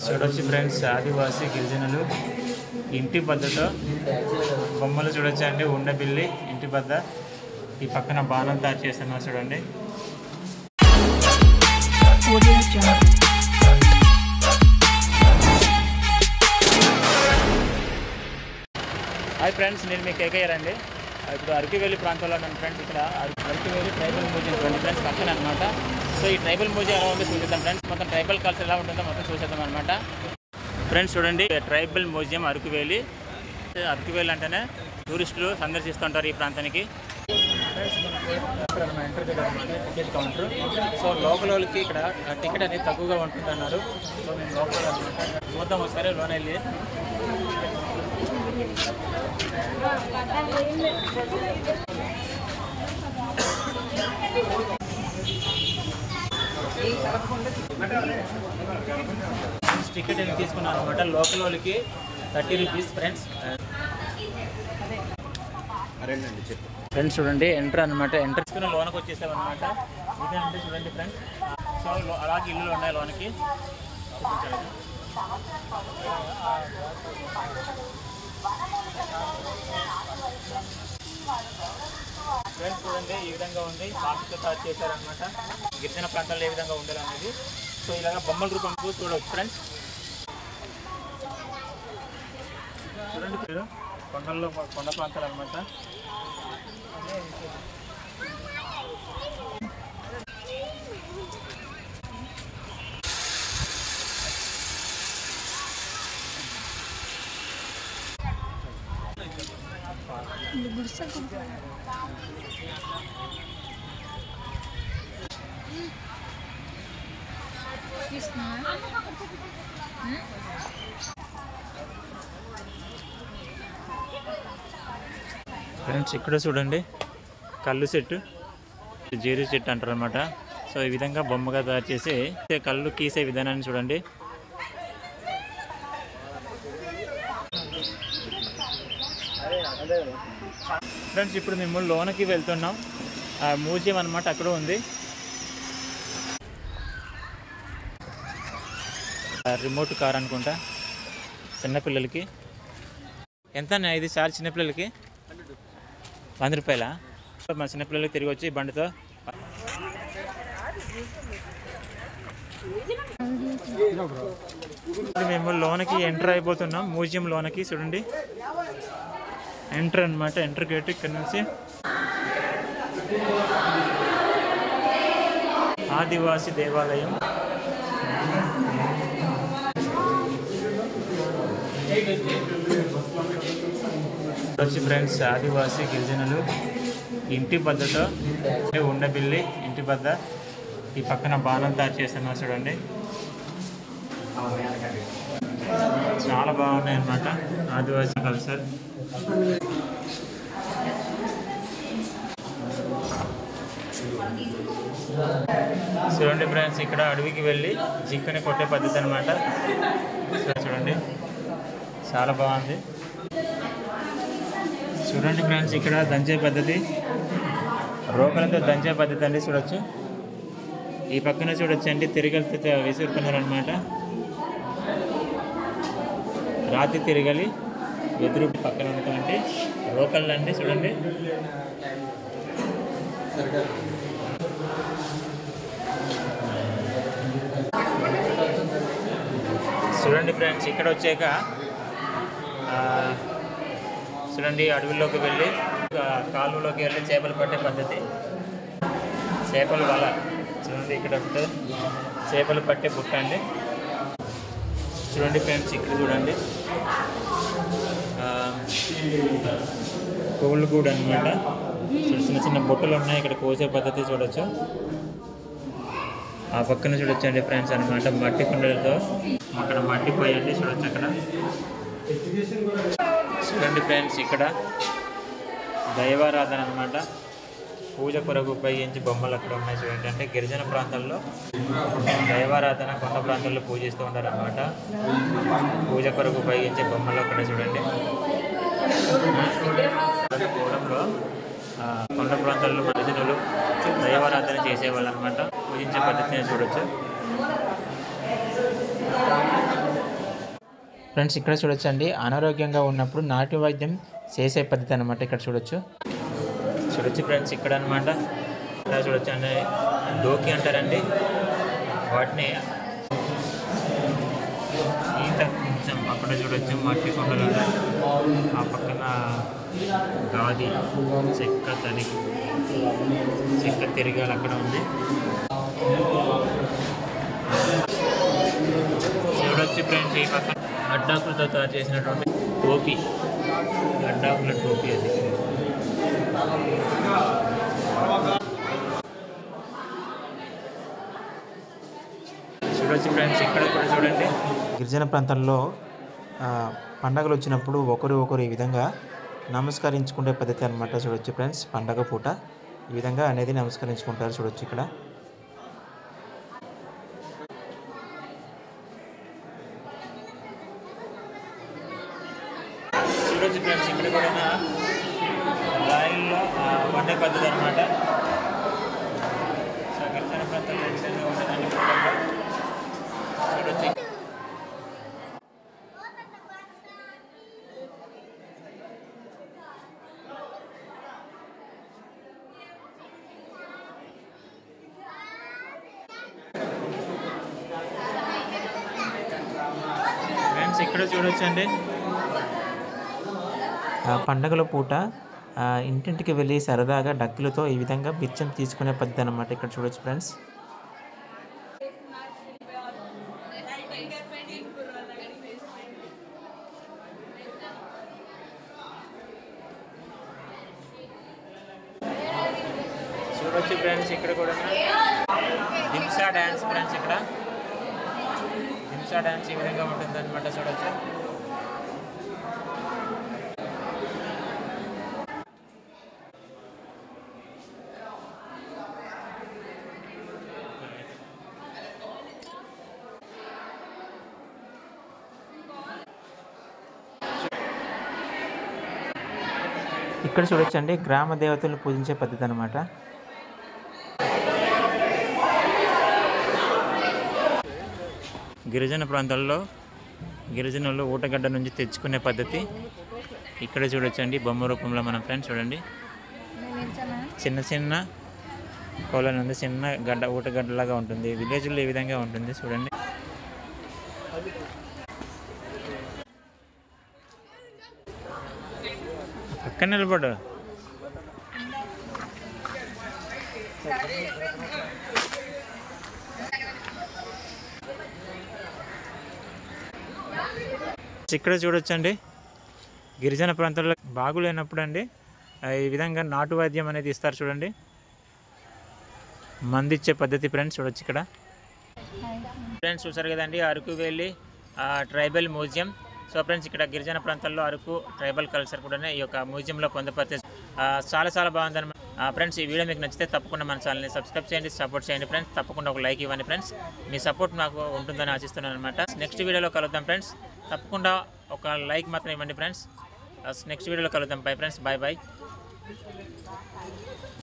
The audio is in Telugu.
చూడొచ్చు ఫ్రెండ్స్ ఆదివాసీ గిరిజనులు ఇంటి బద్దతో బొమ్మలు చూడొచ్చు అండి ఉండబిల్లి ఇంటి బద్ద ఈ పక్కన బాణం తయారు చేస్తున్నారు చూడండి Audio Jungle. హాయ్ ఫ్రెండ్స్ నేను మీ కేకేఆర్ అండి ఇప్పుడు అరకువేలి ప్రాంతంలో ఉన్నాను ఫ్రెండ్స్ ఇక్కడ అర- అరకువేలి ట్రైబల్ మ్యూజియం చూడండి ఫ్రెండ్స్ పక్కన అనమాట సో ఈ ట్రైబల్ మ్యూజియం ఎలా ఉందో చూపిద్దాం ఫ్రెండ్స్ మొత్తం ట్రైబల్ కల్చర్ ఎలా ఉంటుందో మొత్తం చూసేద్దాం అనమాట ఫ్రెండ్స్ చూడండి ట్రైబల్ మ్యూజియం అరకువేలి అరకువేలి అంటేనే టూరిస్టులు సందర్శిస్తుంటారు ఈ ప్రాంతానికి టికెట్ కౌంటర్ సో లోకల్ వాళ్ళకి ఇక్కడ టికెట్ అనేది తక్కువగా ఉంటుంది అన్నారు సో మేము లోకల్ అనమాట చూద్దాం ఒకసారి లోన్ వెళ్ళి టికెట్ అని తీసుకున్నాను అనమాట లోకల్ వాళ్ళకి థర్టీ రూపీస్ ఫ్రెండ్స్ ఫ్రెండ్స్ చూడండి ఎంటర్ అనమాట ఎంటర్ తీసుకుని లోనకి వచ్చేసాం అనమాట ఇదే అంటే చూడండి ఫ్రెండ్స్ సో లో- అలాగే ఇల్లులు ఉన్నాయి లోనకి ఫ్రెండ్స్ చూడండి ఈ విధంగా ఉంది కాఫీతో తయారు చేశారనమాట గిరిజన ప్రాంతాల్లో ఏ విధంగా ఉండాలి అనేది సో ఇలాగ బొమ్మల రూపంలో చూడవచ్చు ఫ్రెండ్స్ చూడండి మీరు కొండల్లో కొండ ప్రాంతాలు అనమాట ఫ్రెండ్స్ ఇక్కడ చూడండి కళ్ళు చెట్టు జీరి చెట్టు అంటారు అనమాట సో ఈ విధంగా బొమ్మగా తయారు చేసి కళ్ళు గీసే విధానాన్ని చూడండి ఫ్రెండ్స్ ఇప్పుడు మేము లోనకి వెళ్తున్నాం ఆ మ్యూజియం అనమాట అక్కడ ఉంది ఆ రిమోట్ కార్ అనుకుంటా చిన్నపిల్లలకి ఎంత అన్న ఇది సార్ చిన్నపిల్లలకి వంద రూపాయలా మా చిన్నపిల్లలకి తిరిగి వచ్చి బండితో ఇప్పుడు మేము లోనకి ఎంటర్ అయిపోతున్నాం మ్యూజియం లోనకి చూడండి ఎంటర్ అన్నమాట ఎంటర్ గేట్ ఇక్కడ నుంచి ఆదివాసి దేవాలయం వచ్చి ఫ్రెండ్స్ ఆదివాసీ గిరిజనులు ఇంటి బద్దతో ఉండబిల్లి ఇంటి బద్ద ఈ పక్కన బాణం తయారు చేస్తున్నారు చూడండి చాలా బాగున్నాయి అన్నమాట ఆదివాసీ కల్చర్ చూడండి ఫ్రెండ్స్ ఇక్కడ అడవికి వెళ్ళి జింకని కొట్టే పద్ధతి అనమాట చూడండి చాలా బాగుంది చూడండి ఫ్రెండ్స్ ఇక్కడ దంచే పద్ధతి రోకలతో దంచే పద్ధతి అండి చూడొచ్చు ఈ పక్కన చూడొచ్చు అండి తిరగలితో విసురుకున్నారు అనమాట రాతి తిరగలి ఎదురు పక్కన ఉన్నటువంటి రోకళ్ళు అండి చూడండి చూడండి ఫ్రెండ్స్ ఇక్కడ వచ్చాక ఆ, చూడండి అడవిలోకి వెళ్ళి ఆ, కాలువలోకి వెళ్ళి చేపలు పట్టే పద్ధతి చేపల వల చూడండి ఇక్కడ ఉంటుంది చేపలు పట్టే బుట్ట అండి చూడండి ఫ్రెండ్స్ ఇక్కడ చూడండి ఆ, కోళ్ళు గూడు అనమాట చిన్న చిన్న బుట్టలు ఉన్నాయి ఇక్కడ కోసే పద్ధతి చూడొచ్చు ఆ పక్కన చూడొచ్చండి ఫ్రెండ్స్ అనమాట మట్టి కుండలతో అక్కడ మట్టి పోయండి చూడొచ్చు అక్కడ చూడండి ఫ్రెండ్స్ ఇక్కడ దైవారాధన అనమాట పూజ కొరకు ఉపయోగించి బొమ్మలు అక్కడ ఉన్నాయి చూడండి అంటే గిరిజన ప్రాంతాల్లో దైవారాధన కొండ ప్రాంతాల్లో పూజిస్తూ ఉంటారు అనమాట పూజ కొరకు ఉపయోగించే బొమ్మలు అక్కడ చూడండి గూడెంలో ఆ, కొండ ప్రాంతాల్లో గిరిజనులు దైవారాధన చేసేవాళ్ళు అనమాట పూజించే పద్ధతిని చూడొచ్చు ఫ్రెండ్స్ ఇక్కడ చూడొచ్చండి అనారోగ్యంగా ఉన్నప్పుడు నాటు వైద్యం చేసే పద్ధతి అనమాట ఇక్కడ చూడొచ్చు చూడొచ్చు ఫ్రెండ్స్ ఇక్కడ అనమాట ఇక్కడ చూడొచ్చు అండి డోకి అంటారండి వాటిని ఈత కొంచెం అక్కడ చూడొచ్చు మట్టి కొండలు ఉన్నాయి. ఆ పక్కన గాది చెక్క తనికి చెక్క తిరగాలి అక్కడ ఉంది చూడొచ్చు ఫ్రెండ్స్ ఈ పక్కన అడ్డాకులతో తయారు చేసినటువంటి టోపీ అడ్డాకుల టోపీ అది చూడొచ్చు ఫ్రెండ్స్ ఇక్కడ కూడా చూడండి గిరిజన ప్రాంతాల్లో ఆ, పండగలు వచ్చినప్పుడు ఒకరు ఒకరు ఈ విధంగా నమస్కరించుకునే పద్ధతి అనమాట చూడొచ్చు ఫ్రెండ్స్ పండగ పూట ఈ విధంగా అనేది నమస్కరించుకుంటారు చూడొచ్చు ఇక్కడ చూడొచ్చు ఫ్రెండ్స్ ఇక్కడ కూడా రాయిల్లో ఆ, వండే పద్ధతి అనమాట సో గిరిజన ప్రాంతాల్లో ఏ విధంగా ఉంటుందండి పూటల్లో. చూడొచ్చు ఫ్రెండ్స్ ఇక్కడ చూడొచ్చండి ఆ, పండగల పూట ఆ, ఇంటింటికి వెళ్ళి సరదాగా డక్కులతో ఈ విధంగా బిచ్చం తీసుకునే పద్ధతి అనమాట ఇక్కడ చూడొచ్చు ఫ్రెండ్స్ చూడొచ్చు ఫ్రెండ్స్ ఇక్కడ కూడా దింసా డ్యాన్స్ ఫ్రెండ్స్ ఇక్కడ దింసా డ్యాన్స్ ఈ విధంగా ఉంటుంది అనమాట చూడొచ్చు ఇక్కడ చూడొచ్చండి గ్రామ దేవతలను పూజించే పద్ధతి అనమాట గిరిజన ప్రాంతాల్లో గిరిజనులు ఊటగడ్డ నుంచి తెచ్చుకునే పద్ధతి ఇక్కడ చూడొచ్చండి బొమ్మ రూపంలో మన ఫ్రెండ్స్ చూడండి చిన్న చిన్న కోల నుండి చిన్న గడ్డ ఊటగడ్డలాగా ఉంటుంది విలేజ్లో ఈ విధంగా ఉంటుంది చూడండి పక్కన నిలబడు ఇక్కడ చూడొచ్చండి గిరిజన ప్రాంతాల్లో బాగులేనప్పుడు అండి ఆ, ఈ విధంగా నాటు వైద్యం అనేది ఇస్తారు చూడండి మందిచ్చే పద్ధతి ఫ్రెండ్స్ చూడొచ్చు ఇక్కడ ఫ్రెండ్స్ చూసారు కదండి అరకు వెళ్ళి ట్రైబల్ మ్యూజియం సో ఫ్రెండ్స్ ఇక్కడ గిరిజన ప్రాంతాల్లో అరకు ట్రైబల్ కల్చర్ కూడా ఈ యొక్క మ్యూజియంలో పొందపరిచే ఆ, చాలా చాలా బాగుందన్నమాట ఫ్రెండ్స్ ఈ వీడియో మీకు నచ్చితే తప్పకుండా మన ఛానల్ని సబ్స్క్రైబ్ చేయండి సపోర్ట్ చేయండి ఫ్రెండ్స్ తప్పకుండా ఒక లైక్ ఇవ్వండి ఫ్రెండ్స్ మీ సపోర్ట్ నాకు ఉంటుందని ఆశిస్తున్నాను అనమాట నెక్స్ట్ వీడియోలో కలుద్దాం ఫ్రెండ్స్ తప్పకుండా ఒక లైక్ మాత్రం ఇవ్వండి ఫ్రెండ్స్ నెక్స్ట్ వీడియోలో కలుద్దాం బై ఫ్రెండ్స్ బాయ్ బాయ్